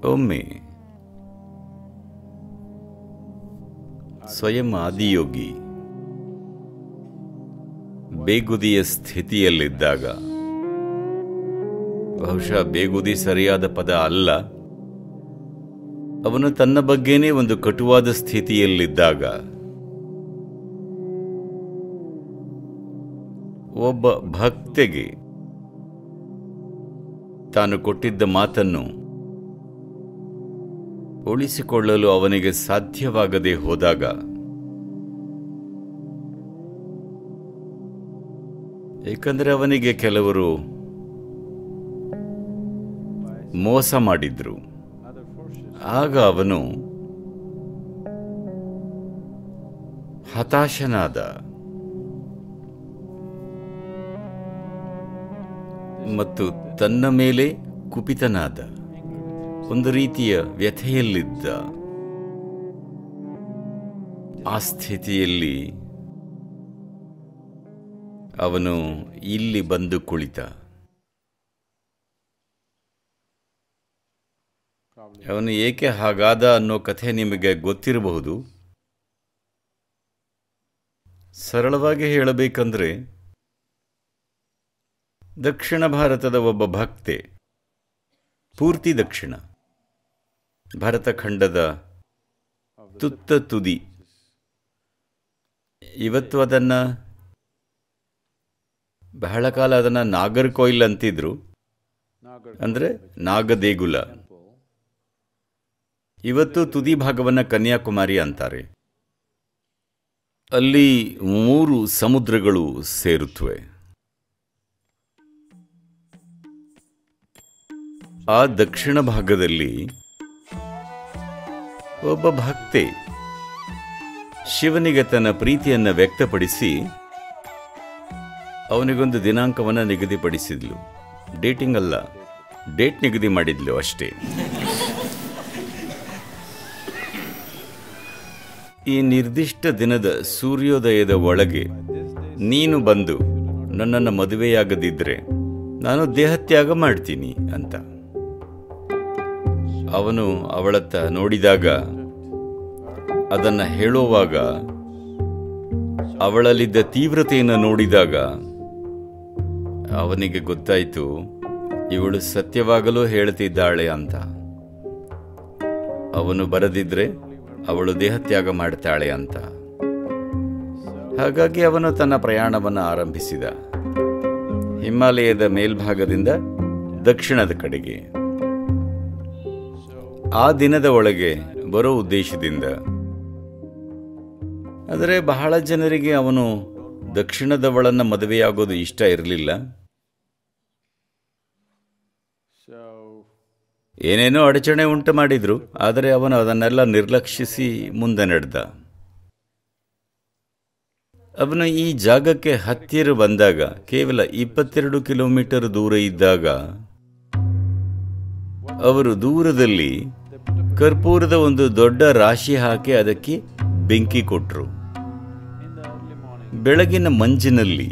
ಒಮ್ಮೆ ಸ್ವಯಂ ಆದಿಯೋಗಿ ಬೇಗುದಿಯ ಸ್ಥಿತಿಯಲ್ಲಿದ್ದಾಗ ಬಹುಶಃ ಬೇಗುದಿ ಸರಿಯಾದ ಪದ ಅಲ್ಲ ಅವನು ತನ್ನ ಬಗ್ಗೆನೇ ಒಂದು ಕಟುವಾದ ಸ್ಥಿತಿಯಲ್ಲಿದ್ದಾಗ ಒಬ್ಬ ಭಕ್ತೆಗೆ ತಾನು ಕೊಟ್ಟಿದ್ದ ಮಾತನ್ನು ಉಳಿಸಿಕೊಳ್ಳಲು ಅವನಿಗೆ ಸಾಧ್ಯವಾಗದೆ ಹೋದಾಗ ಏಕೆಂದರೆ ಅವನಿಗೆ ಕೆಲವರು ಮೋಸ ಮಾಡಿದ್ರು ಆಗ ಅವನು ಹತಾಶನಾದ ಮತ್ತು ತನ್ನ ಮೇಲೆ ಕುಪಿತನಾದ ಒಂದು ರೀತಿಯ ವ್ಯಥೆಯಲ್ಲಿದ್ದ ಆ ಸ್ಥಿತಿಯಲ್ಲಿ ಅವನು ಇಲ್ಲಿ ಬಂದು ಕುಳಿತ ಅವನು ಏಕೆ ಹಾಗಾದ ಅನ್ನೋ ಕಥೆ ನಿಮಗೆ ಗೊತ್ತಿರಬಹುದು ಸರಳವಾಗಿ ಹೇಳಬೇಕಂದ್ರೆ ದಕ್ಷಿಣ ಭಾರತದ ಒಬ್ಬ ಭಕ್ತೆ ಪೂರ್ತಿ ದಕ್ಷಿಣ ಭರತಖಂಡದ ತುತ್ತ ತುದಿ ಇವತ್ತು ಅದನ್ನ ಬಹಳ ಕಾಲ ಅದನ್ನ ನಾಗರ್ಕೋಯಿಲ್ ಅಂತಿದ್ರು ಅಂದ್ರೆ ನಾಗದೇಗುಲ ಇವತ್ತು ತುದಿ ಭಾಗವನ್ನ ಕನ್ಯಾಕುಮಾರಿ ಅಂತಾರೆ ಅಲ್ಲಿ ಮೂರು ಸಮುದ್ರಗಳು ಸೇರುತ್ತವೆ ಆ ದಕ್ಷಿಣ ಭಾಗದಲ್ಲಿ ಒಬ್ಬ ಭಕ್ತೆ ಶಿವನಿಗೆ ತನ್ನ ಪ್ರೀತಿಯನ್ನ ವ್ಯಕ್ತಪಡಿಸಿ ಅವನಿಗೊಂದು ದಿನಾಂಕವನ್ನ ನಿಗದಿಪಡಿಸಿದ್ಲು ಡೇಟಿಂಗ್ ಅಲ್ಲ ಡೇಟ್ ನಿಗದಿ ಮಾಡಿದ್ಲು ಅಷ್ಟೇ ಈ ನಿರ್ದಿಷ್ಟ ದಿನದ ಸೂರ್ಯೋದಯದ ಒಳಗೆ ನೀನು ಬಂದು ನನ್ನನ್ನು ಮದುವೆಯಾಗದಿದ್ರೆ ನಾನು ದೇಹತ್ಯಾಗ ಮಾಡ್ತೀನಿ ಅಂತ ಅವನು ಅವಳತ್ತ ನೋಡಿದಾಗ ಅದನ್ನ ಹೇಳುವಾಗ ಅವಳಲ್ಲಿದ್ದ ತೀವ್ರತೆಯನ್ನು ನೋಡಿದಾಗ ಅವನಿಗೆ ಗೊತ್ತಾಯಿತು ಇವಳು ಸತ್ಯವಾಗಲೂ ಹೇಳ್ತಿದ್ದಾಳೆ ಅಂತ ಅವನು ಬರದಿದ್ರೆ ಅವಳು ದೇಹತ್ಯಾಗ ಮಾಡ್ತಾಳೆ ಅಂತ ಹಾಗಾಗಿ ಅವನು ತನ್ನ ಪ್ರಯಾಣವನ್ನು ಆರಂಭಿಸಿದ ಹಿಮಾಲಯದ ಮೇಲ್ಭಾಗದಿಂದ ದಕ್ಷಿಣದ ಕಡೆಗೆ ಆ ದಿನದ ಒಳಗೆ ಬರೋ ಉದ್ದೇಶದಿಂದ ಆದರೆ ಬಹಳ ಜನರಿಗೆ ಅವನು ದಕ್ಷಿಣದವಳನ್ನ ಮದುವೆಯಾಗೋದು ಇಷ್ಟ ಇರಲಿಲ್ಲ ಏನೇನೋ ಅಡಚಣೆ ಉಂಟು ಮಾಡಿದ್ರು ಆದರೆ ಅವನು ಅದನ್ನೆಲ್ಲ ನಿರ್ಲಕ್ಷಿಸಿ ಮುಂದೆ ನಡೆದ ಅವನು ಈ ಜಾಗಕ್ಕೆ ಹತ್ತಿರ ಬಂದಾಗ ಕೇವಲ ಇಪ್ಪತ್ತೆರಡು ಕಿಲೋಮೀಟರ್ ದೂರ ಇದ್ದಾಗ ಅವರು ದೂರದಲ್ಲಿ ಕರ್ಪೂರದ ಒಂದು ದೊಡ್ಡ ರಾಶಿ ಹಾಕಿ ಅದಕ್ಕೆ ಬೆಂಕಿ ಕೊಟ್ರು ಬೆಳಗಿನ ಮಂಜಿನಲ್ಲಿ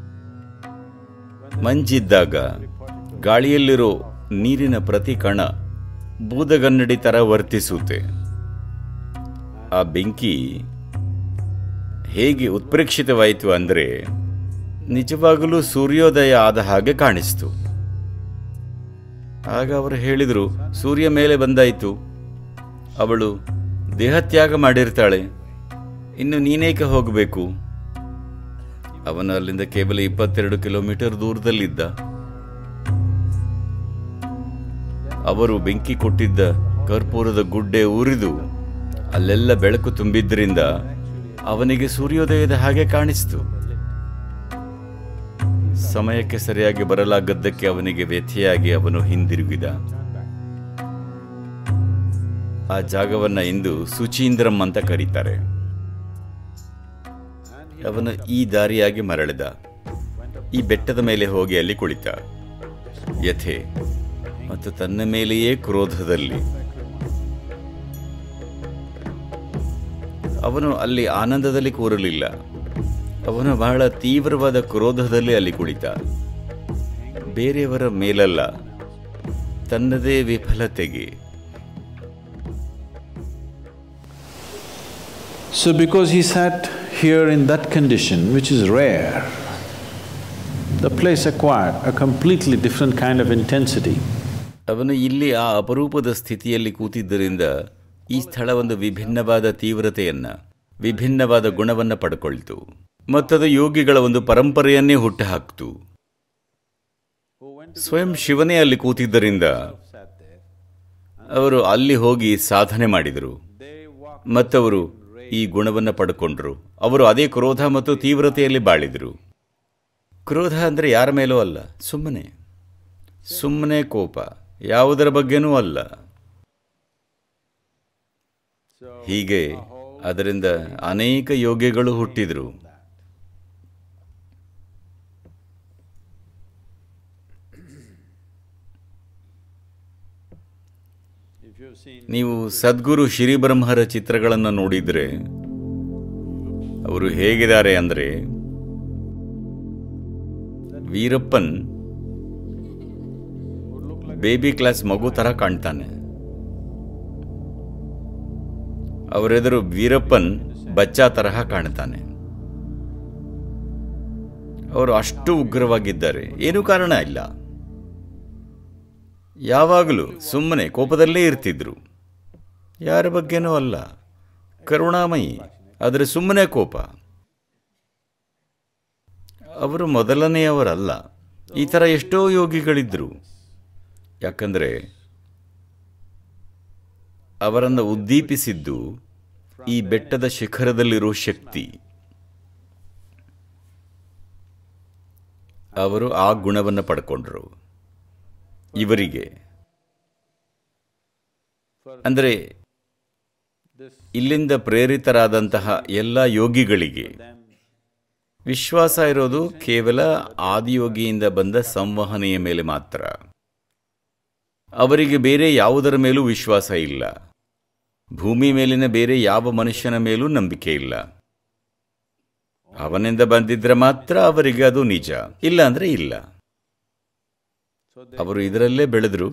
ಮಂಜಿದ್ದಾಗ ಗಾಳಿಯಲ್ಲಿರೋ ನೀರಿನ ಪ್ರತಿ ಕಣ ಬೂದಗನ್ನಡಿ ತರ ವರ್ತಿಸುತ್ತೆ ಆ ಬೆಂಕಿ ಹೇಗೆ ಉತ್ಪ್ರೇಕ್ಷಿತವಾಯಿತು ಅಂದರೆ ನಿಜವಾಗಲೂ ಸೂರ್ಯೋದಯ ಆದ ಹಾಗೆ ಕಾಣಿಸ್ತು ಆಗ ಅವರು ಹೇಳಿದರು ಸೂರ್ಯ ಮೇಲೆ ಬಂದಾಯಿತು ಅವಳು ದೇಹತ್ಯಾಗ ಮಾಡಿರ್ತಾಳೆ ಇನ್ನು ನೀನೇಕೆ ಹೋಗಬೇಕು ಅವನು ಅಲ್ಲಿಂದ ಕೇವಲ ಇಪ್ಪತ್ತೆರಡು ಕಿಲೋಮೀಟರ್ ದೂರದಲ್ಲಿದ್ದ ಅವರು ಬೆಂಕಿ ಕೊಟ್ಟಿದ್ದ ಕರ್ಪೂರದ ಗುಡ್ಡೆ ಉರಿದು ಅಲ್ಲೆಲ್ಲ ಬೆಳಕು ತುಂಬಿದ್ರಿಂದ ಅವನಿಗೆ ಸೂರ್ಯೋದಯದ ಹಾಗೆ ಕಾಣಿಸ್ತು ಸಮಯಕ್ಕೆ ಸರಿಯಾಗಿ ಬರಲಾಗದ್ದಕ್ಕೆ ಅವನಿಗೆ ವ್ಯಥೆಯಾಗಿ ಅವನು ಹಿಂದಿರುಗಿದ ಆ ಜಾಗವನ್ನ ಇಂದು ಸುಚೀಂದ್ರಂ ಅಂತ ಕರೀತಾರೆ ಅವನು ಈ ದಾರಿಯಾಗಿ ಮರಳಿದ ಈ ಬೆಟ್ಟದ ಮೇಲೆ ಹೋಗಿ ಅಲ್ಲಿ ಕುಳಿತ ಯಥೆ ಮತ್ತು ತನ್ನ ಮೇಲೆಯೇ ಕ್ರೋಧದಲ್ಲಿ ಅವನು ಅಲ್ಲಿ ಆನಂದದಲ್ಲಿ ಕೂರಲಿಲ್ಲ ಅವನು ಬಹಳ ತೀವ್ರವಾದ ಕ್ರೋಧದಲ್ಲಿ ಅಲ್ಲಿ ಕುಳಿತ ಬೇರೆಯವರ ಮೇಲಲ್ಲ ತನ್ನದೇ ವಿಫಲತೆಗೆ So, because he sat here in that condition, which is rare, the place acquired a completely different kind of intensity. ಅವನು ಇಲ್ಲಿ ಆ ಅಪರೂಪದ ಸ್ಥಿತಿಯಲ್ಲಿ ಕೂತಿದ್ದರಿಂದ ಈ ಸ್ಥಳ ಒಂದು ವಿಭಿನ್ನವಾದ ತೀವ್ರತೆಯನ್ನ ವಿಭಿನ್ನವಾದ ಗುಣವನ್ನು ಪಡ್ಕೊಳ್ತು ಮತ್ತದು ಯೋಗಿಗಳ ಒಂದು ಪರಂಪರೆಯನ್ನೇ ಹುಟ್ಟುಹಾಕ್ತು ಸ್ವಯಂ ಶಿವನೇ ಅಲ್ಲಿ ಕೂತಿದ್ದರಿಂದ ಅವರು ಅಲ್ಲಿ ಹೋಗಿ ಸಾಧನೆ ಮಾಡಿದರು ಮತ್ತವರು ಈ ಗುಣವನ್ನು ಪಡ್ಕೊಂಡ್ರು ಅವರು ಅದೇ ಕ್ರೋಧ ಮತ್ತು ತೀವ್ರತೆಯಲ್ಲಿ ಬಾಳಿದರು ಕ್ರೋಧ ಅಂದರೆ ಯಾರ ಮೇಲೂ ಅಲ್ಲ ಸುಮ್ಮನೆ ಸುಮ್ಮನೆ ಕೋಪ ಯಾವುದರ ಬಗ್ಗೆನೂ ಅಲ್ಲ ಹೀಗೆ ಅದರಿಂದ ಅನೇಕ ಯೋಗಿಗಳು ಹುಟ್ಟಿದರು ನೀವು ಸದ್ಗುರು ಶ್ರೀಬ್ರಹ್ಮರ ಚಿತ್ರಗಳನ್ನು ನೋಡಿದರೆ ಅವರು ಹೇಗಿದ್ದಾರೆ ಅಂದರೆ ವೀರಪ್ಪನ್ ಬೇಬಿ ಕ್ಲಾಸ್ ಮಗು ಥರ ಕಾಣ್ತಾನೆ ಅವರೆದುರು ವೀರಪ್ಪನ್ ಬಚ್ಚಾ ತರಹ ಕಾಣ್ತಾನೆ ಅವರು ಅಷ್ಟು ಉಗ್ರವಾಗಿದ್ದಾರೆ ಏನೂ ಕಾರಣ ಇಲ್ಲ ಯಾವಾಗಲೂ ಸುಮ್ಮನೆ ಕೋಪದಲ್ಲೇ ಇರ್ತಿದ್ರು ಯಾರ ಬಗ್ಗೆನೂ ಅಲ್ಲ ಕರುಣಾಮಯಿ ಆದರೆ ಸುಮ್ಮನೆ ಕೋಪ ಅವರು ಮೊದಲನೆಯವರಲ್ಲ ಈ ಥರ ಎಷ್ಟೋ ಯೋಗಿಗಳಿದ್ದರು ಯಾಕಂದರೆ ಅವರನ್ನು ಉದ್ದೀಪಿಸಿದ್ದು ಈ ಬೆಟ್ಟದ ಶಿಖರದಲ್ಲಿರೋ ಶಕ್ತಿ ಅವರು ಆ ಗುಣವನ್ನು ಪಡ್ಕೊಂಡ್ರು ಇವರಿಗೆ ಅಂದರೆ ಇಲ್ಲಿಂದ ಪ್ರೇರಿತರಾದಂತಹ ಎಲ್ಲ ಯೋಗಿಗಳಿಗೆ ವಿಶ್ವಾಸ ಇರೋದು ಕೇವಲ ಆದಿಯೋಗಿಯಿಂದ ಬಂದ ಸಂವಹನೆಯ ಮೇಲೆ ಮಾತ್ರ ಅವರಿಗೆ ಬೇರೆ ಯಾವುದರ ಮೇಲೂ ವಿಶ್ವಾಸ ಇಲ್ಲ ಭೂಮಿ ಮೇಲಿನ ಬೇರೆ ಯಾವ ಮನುಷ್ಯನ ಮೇಲೂ ನಂಬಿಕೆ ಇಲ್ಲ ಅವನಿಂದ ಬಂದಿದ್ರೆ ಮಾತ್ರ ಅವರಿಗೆ ಅದು ನಿಜ ಇಲ್ಲ ಅಂದ್ರೆ ಇಲ್ಲ ಅವರು ಇದರಲ್ಲೇ ಬೆಳೆದರು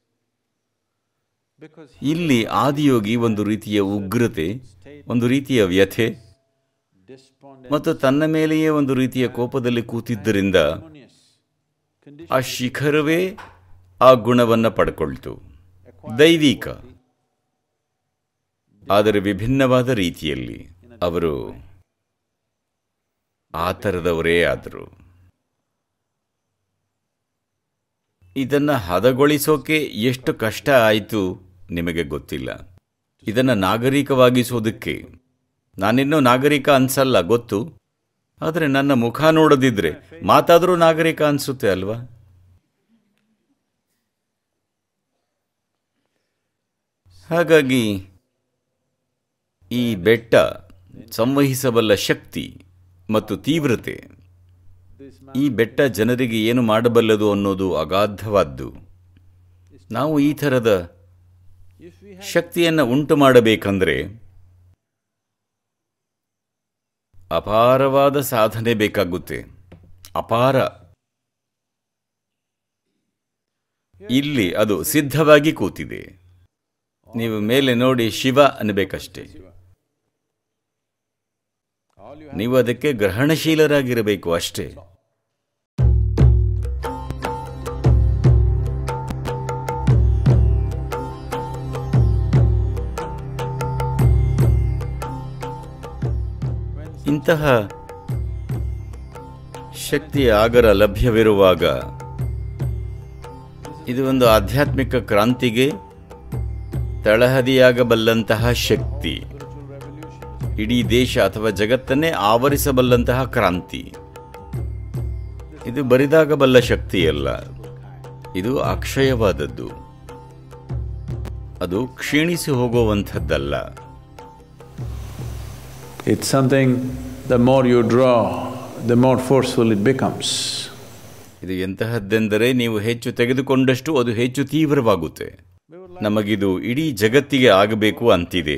ಇಲ್ಲಿ ಆದಿಯೋಗಿ ಒಂದು ರೀತಿಯ ಉಗ್ರತೆ ಒಂದು ರೀತಿಯ ವ್ಯಥೆ ಮತ್ತು ತನ್ನ ಮೇಲೆಯೇ ಒಂದು ರೀತಿಯ ಕೋಪದಲ್ಲಿ ಕೂತಿದ್ದರಿಂದ ಆ ಶಿಖರವೇ ಆ ಗುಣವನ್ನು ಪಡ್ಕೊಳ್ತು ದೈವಿಕ ಆದರೆ ವಿಭಿನ್ನವಾದ ರೀತಿಯಲ್ಲಿ ಅವರು ಆ ಥರದವರೇ ಆದರು ಇದನ್ನು ಹದಗೊಳಿಸೋಕೆ ಎಷ್ಟು ಕಷ್ಟ ಆಯಿತು ನಿಮಗೆ ಗೊತ್ತಿಲ್ಲ ಇದನ್ನು ನಾಗರಿಕವಾಗಿಸೋದಕ್ಕೆ ನಾನಿನ್ನೂ ನಾಗರಿಕ ಅನ್ಸಲ್ಲ ಗೊತ್ತು ಆದರೆ ನನ್ನ ಮುಖ ನೋಡದಿದ್ರೆ ಮಾತಾದರೂ ನಾಗರಿಕ ಅನ್ಸುತ್ತೆ ಅಲ್ವಾ ಹಾಗಾಗಿ ಈ ಬೆಟ್ಟ ಸಂವಹಿಸಬಲ್ಲ ಶಕ್ತಿ ಮತ್ತು ತೀವ್ರತೆ ಈ ಬೆಟ್ಟ ಜನರಿಗೆ ಏನು ಮಾಡಬಲ್ಲದು ಅನ್ನೋದು ಅಗಾಧವಾದ್ದು ನಾವು ಈ ಥರದ ಶಕ್ತಿಯನ್ನು ಉಂಟು ಮಾಡಬೇಕಂದ್ರೆ ಅಪಾರವಾದ ಸಾಧನೆ ಬೇಕಾಗುತ್ತೆ ಅಪಾರ ಇಲ್ಲಿ ಅದು ಸಿದ್ಧವಾಗಿ ಕೂತಿದೆ ನೀವು ಮೇಲೆ ನೋಡಿ ಶಿವ ಅನ್ನಬೇಕಷ್ಟೇ ನೀವು ಅದಕ್ಕೆ ಗ್ರಹಣಶೀಲರಾಗಿರಬೇಕು ಅಷ್ಟೇ ಇಂತಹ ಶಕ್ತಿ ಆಗರ ಲಭ್ಯವಿರುವಾಗ ಇದು ಒಂದು ಆಧ್ಯಾತ್ಮಿಕ ಕ್ರಾಂತಿಗೆ ತಳಹದಿಯಾಗಬಲ್ಲಂತಹ ಶಕ್ತಿ ಇಡೀ ದೇಶ ಅಥವಾ ಜಗತ್ತನ್ನೇ ಆವರಿಸಬಲ್ಲಂತಹ ಕ್ರಾಂತಿ ಇದು ಬರಿದಾಗಬಲ್ಲ ಶಕ್ತಿಯಲ್ಲ ಇದು ಅಕ್ಷಯವಾದದ್ದು ಅದು ಕ್ಷೀಣಿಸಿ ಹೋಗುವಂಥದ್ದಲ್ಲ It's something, the more you draw, the more forceful it becomes. ಇದು ಎಂತಹದ್ದೆಂದರೆ ನೀವು ಹೆಚ್ಚು ತೆಗೆದುಕೊಂಡಷ್ಟು ಅದು ಹೆಚ್ಚು ತೀವ್ರವಾಗುತ್ತೆ ನಮಗಿದು ಇಡೀ ಜಗತ್ತಿಗೆ ಆಗಬೇಕು ಅಂತಿದೆ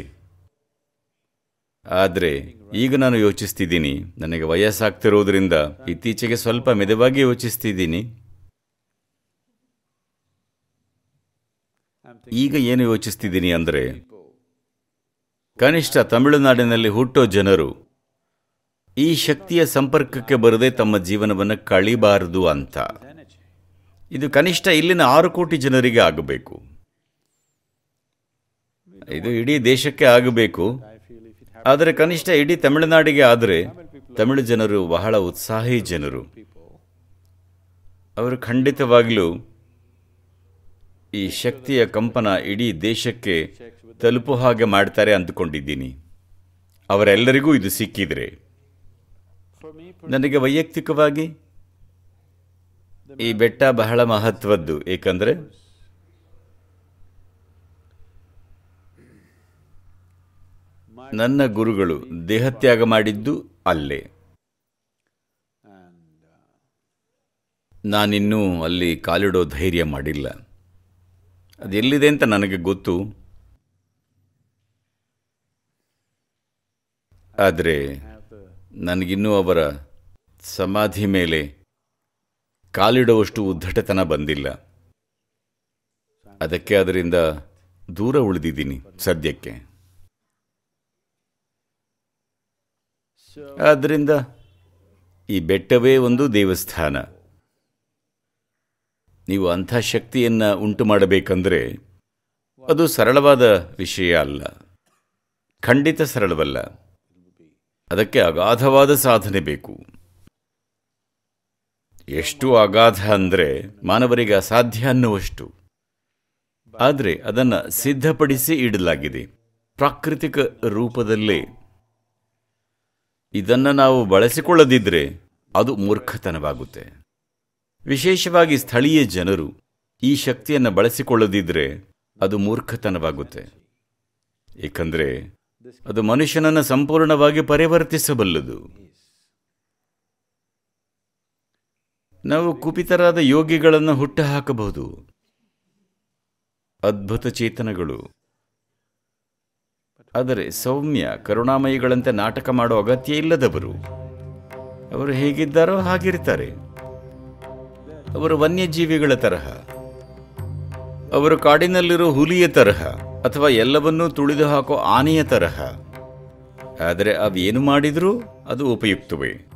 ಆದರೆ ಈಗ ನಾನು ಯೋಚಿಸ್ತಿದ್ದೀನಿ ನನಗೆ ವಯಸ್ಸಾಗ್ತಿರೋದ್ರಿಂದ ಇತ್ತೀಚೆಗೆ ಸ್ವಲ್ಪ ಮೆದುವಾಗಿ ಯೋಚಿಸ್ತಿದ್ದೀನಿ ಈಗ ಏನು ಯೋಚಿಸ್ತಿದ್ದೀನಿ ಅಂದರೆ ಕನಿಷ್ಠ ತಮಿಳುನಾಡಿನಲ್ಲಿ ಹುಟ್ಟೋ ಜನರು ಈ ಶಕ್ತಿಯ ಸಂಪರ್ಕಕ್ಕೆ ಬರದೆ ತಮ್ಮ ಜೀವನವನ್ನು ಕಳಿಬಾರದು ಅಂತ ಇದು ಕನಿಷ್ಠ ಇಲ್ಲಿನ ಆರು ಕೋಟಿ ಜನರಿಗೆ ಆಗಬೇಕು ಇದು ಇಡೀ ದೇಶಕ್ಕೆ ಆಗಬೇಕು ಆದರೆ ಕನಿಷ್ಠ ಇಡೀ ತಮಿಳುನಾಡಿಗೆ ಆದರೆ ತಮಿಳು ಜನರು ಬಹಳ ಉತ್ಸಾಹಿ ಜನರು ಅವರು ಖಂಡಿತವಾಗಲೂ ಈ ಶಕ್ತಿಯ ಕಂಪನ ಇಡೀ ದೇಶಕ್ಕೆ ತಲುಪೋ ಹಾಗೆ ಮಾಡ್ತಾರೆ ಅಂದುಕೊಂಡಿದ್ದೀನಿ ಅವರೆಲ್ಲರಿಗೂ ಇದು ಸಿಕ್ಕಿದ್ರೆ ನನಗೆ ವೈಯಕ್ತಿಕವಾಗಿ ಈ ಬೆಟ್ಟ ಬಹಳ ಮಹತ್ವದ್ದು ಏಕೆಂದರೆ ನನ್ನ ಗುರುಗಳು ದೇಹತ್ಯಾಗ ಮಾಡಿದ್ದು ಅಲ್ಲೇ ನಾನಿನ್ನೂ ಅಲ್ಲಿ ಕಾಲಿಡೋ ಧೈರ್ಯ ಮಾಡಿಲ್ಲ ಅದೆಲ್ಲಿದೆ ಅಂತ ನನಗೆ ಗೊತ್ತು ಆದರೆ ನನಗಿನ್ನೂ ಅವರ ಸಮಾಧಿ ಮೇಲೆ ಕಾಲಿಡುವಷ್ಟು ಉದ್ದಟತನ ಬಂದಿಲ್ಲ ಅದಕ್ಕೆ ಅದರಿಂದ ದೂರ ಉಳಿದಿದ್ದೀನಿ ಸದ್ಯಕ್ಕೆ ಆದ್ದರಿಂದ ಈ ಬೆಟ್ಟವೇ ಒಂದು ದೇವಸ್ಥಾನ ನೀವು ಅಂಥ ಶಕ್ತಿಯನ್ನು ಉಂಟು ಮಾಡಬೇಕಂದ್ರೆ ಅದು ಸರಳವಾದ ವಿಷಯ ಅಲ್ಲ ಖಂಡಿತ ಸರಳವಲ್ಲ ಅದಕ್ಕೆ ಅಗಾಧವಾದ ಸಾಧನೆ ಬೇಕು ಎಷ್ಟು ಅಗಾಧ ಅಂದರೆ ಮಾನವರಿಗೆ ಅಸಾಧ್ಯ ಅನ್ನುವಷ್ಟು ಆದರೆ ಅದನ್ನು ಸಿದ್ಧಪಡಿಸಿ ಇಡಲಾಗಿದೆ ಪ್ರಾಕೃತಿಕ ರೂಪದಲ್ಲೇ ಇದನ್ನು ನಾವು ಬಳಸಿಕೊಳ್ಳದಿದ್ದರೆ ಅದು ಮೂರ್ಖತನವಾಗುತ್ತೆ ವಿಶೇಷವಾಗಿ ಸ್ಥಳೀಯ ಜನರು ಈ ಶಕ್ತಿಯನ್ನು ಬಳಸಿಕೊಳ್ಳದಿದ್ದರೆ ಅದು ಮೂರ್ಖತನವಾಗುತ್ತೆ ಏಕೆಂದರೆ ಅದು ಮನುಷ್ಯನನ್ನು ಸಂಪೂರ್ಣವಾಗಿ ಪರಿವರ್ತಿಸಬಲ್ಲದು ನಾವು ಕುಪಿತರಾದ ಯೋಗಿಗಳನ್ನು ಹುಟ್ಟು ಹಾಕಬಹುದು ಅದ್ಭುತ ಚೇತನಗಳು ಆದರೆ ಸೌಮ್ಯ ಕರುಣಾಮಯಿಗಳಂತೆ ನಾಟಕ ಮಾಡೋ ಅಗತ್ಯ ಇಲ್ಲದವರು ಅವರು ಹೇಗಿದ್ದಾರೋ ಹಾಗಿರ್ತಾರೆ ಅವರು ವನ್ಯಜೀವಿಗಳ ತರಹ ಅವರು ಕಾಡಿನಲ್ಲಿರೋ ಹುಲಿಯ ತರಹ ಅಥವಾ ಎಲ್ಲವನ್ನೂ ತುಳಿದು ಹಾಕೋ ಆನೆಯ ತರಹ ಆದರೆ ಅವೇನು ಮಾಡಿದರೂ ಅದು ಉಪಯುಕ್ತವೇ